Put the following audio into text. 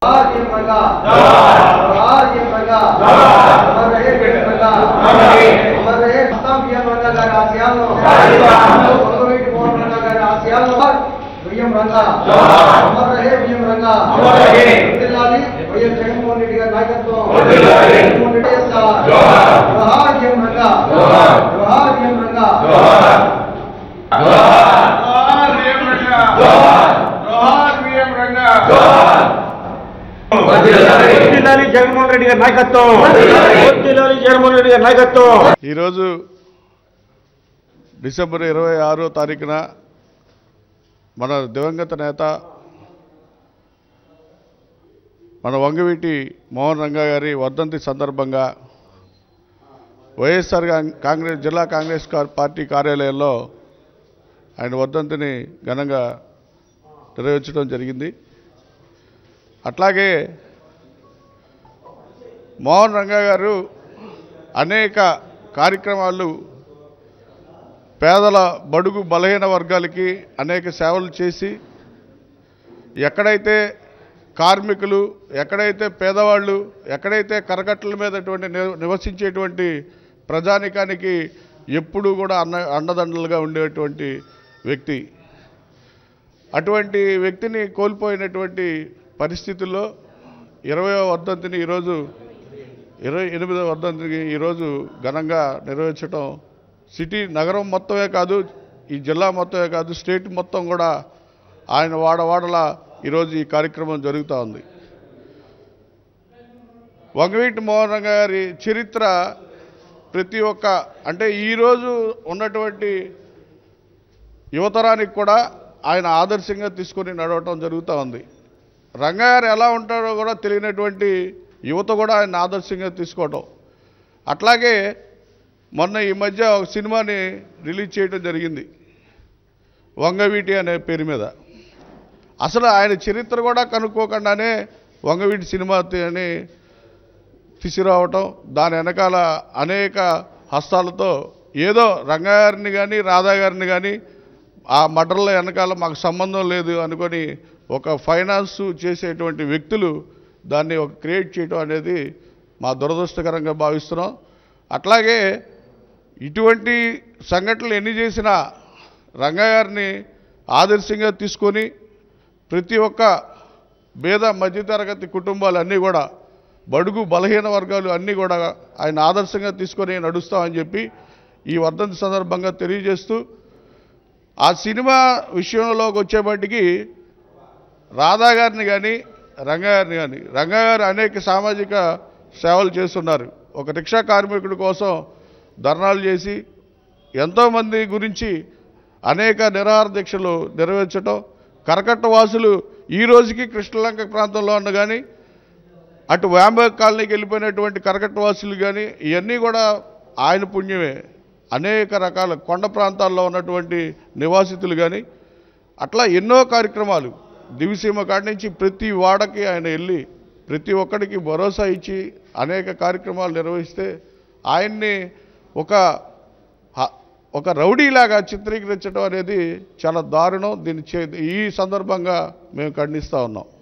జోహార్ రంగా జోహార్ రంగా అమర్ రహే వీర రంగా అమర్ రహే అస్సాం బిఎం రంగా గారి ఆశయాలను పొంగవీటి మోహన్ రంగా గారి ఆశయాలను బిఎం రంగా అమర్ రహే బిఎం రంగా వర్ధిల్లాలి వైఎస్ జగన్మోహన్ రెడ్డి గారి నాయకత్వం జగన్మోహన్ రెడ్డి సార్ జోహార్ బిఎం రంగా జోహార్ బిఎం రంగా వర్ధిల్లాలి జగన్మోహన్ రెడ్డి గారి నాయకత్వం వర్ధిల్లాలి జగన్మోహన్ రెడ్డి గారి నాయకత్వం ఈరోజు డిసెంబర్ ఇరవై ఆరో తారీఖున మన దివంగత నేత మన వంగవీటి మోహన్ రంగా గారి వర్ధంతి సందర్భంగా వైఎస్ఆర్ కాంగ్- కాంగ్రెస్ జిల్లా కాంగ్రెస్ కా- పార్టీ కార్యాలయంలో ఆయన వర్ధంతిని ఘనంగా నిర్వహించడం జరిగింది అట్లాగే మోహన్ రంగా గారు అనేక కార్యక్రమాలు పేదల బడుగు బలహీన వర్గాలకి అనేక సేవలు చేసి ఎక్కడైతే కార్మికులు ఎక్కడైతే పేదవాళ్ళు ఎక్కడైతే కరకట్టల మీదటువంటి ని- నివసించేటువంటి ప్రజానికానికి ఎప్పుడూ కూడా అన్న అండదండలుగా ఉండేటువంటి వ్యక్తి అటువంటి వ్యక్తిని కోల్పోయినటువంటి పరిస్థితుల్లో ఇరవై వర్ధంతిని ఈరోజు ఇరవై ఎనిమిదవ వర్ధంతికి ఈరోజు ఘనంగా నిర్వహించడం సిటీ నగరం మొత్తమే కాదు ఈ జిల్లా మొత్తమే కాదు స్టేట్ మొత్తం కూడా ఆయన వాడవాడల ఈరోజు ఈ కార్యక్రమం జరుగుతూ ఉంది వంగవీటి మోహన్ రంగ గారి చరిత్ర ప్రతి ఒక్క అంటే ఈరోజు ఉన్నటువంటి యువతరానికి కూడా ఆయన ఆదర్శంగా తీసుకొని నడవటం జరుగుతూ ఉంది రంగారు ఎలా ఉంటారో కూడా తెలియనటువంటి యువత కూడా ఆయన ఆదర్శంగా తీసుకోవటం అట్లాగే మొన్న ఈ మధ్య ఒక సినిమాని రిలీజ్ చేయడం జరిగింది వంగవీటి అనే పేరు మీద అసలు ఆయన చరిత్ర కూడా కనుక్కోకుండానే వంగవీటి సినిమా తి- అని తీసుకురావటం దాని వెనకాల అనేక హస్తాలతో ఏదో రంగాగారిని కానీ రాధా గారిని కానీ ఆ మటర్ల వెనకాల మాకు సంబంధం లేదు అనుకొని ఒక ఫైనాన్స్ చేసేటువంటి వ్యక్తులు దాన్ని ఒక క్రియేట్ చేయడం అనేది మా దురదృష్టకరంగా భావిస్తున్నాం అట్లాగే ఇటువంటి సంఘటనలు ఎన్ని చేసినా రంగగారిని ఆదర్శంగా తీసుకొని ప్రతి ఒక్క పేద మధ్యతరగతి కుటుంబాలు అన్నీ కూడా బడుగు బలహీన వర్గాలు అన్నీ కూడా ఆయన ఆదర్శంగా తీసుకొని నడుస్తామని చెప్పి ఈ వర్ధంతి సందర్భంగా తెలియజేస్తూ ఆ సినిమా విషయంలోకి వచ్చేపటికి రాధా గారిని కానీ రంగా గారిని కానీ రంగా గారు అనేక సామాజిక సేవలు చేస్తున్నారు ఒక రిక్షా కార్మికుడి కోసం ధర్నాలు చేసి ఎంతోమంది గురించి అనేక నిరాహార దీక్షలు నెరవేర్చడం కరకట్ట వాసులు ఈ రోజుకి కృష్ణలంక ప్రాంతంలో ఉన్న కానీ అటు వ్యాంబర్గ్ కాలనీకి వెళ్ళిపోయినటువంటి కరకట్ట వాసులు కానీ ఇవన్నీ కూడా ఆయన పుణ్యమే అనేక రకాల కొండ ప్రాంతాల్లో ఉన్నటువంటి నివాసితులు కానీ అట్లా ఎన్నో కార్యక్రమాలు దివిసీమ కాడి నుంచి ప్రతి వాడకి ఆయన వెళ్ళి ప్రతి ఒక్కడికి భరోసా ఇచ్చి అనేక కార్యక్రమాలు నిర్వహిస్తే ఆయన్ని ఒక హ- ఒక రౌడీలాగా చిత్రీకరించడం అనేది చాలా దారుణం దీన్ని చే ఈ సందర్భంగా మేము ఖండిస్తూ ఉన్నాం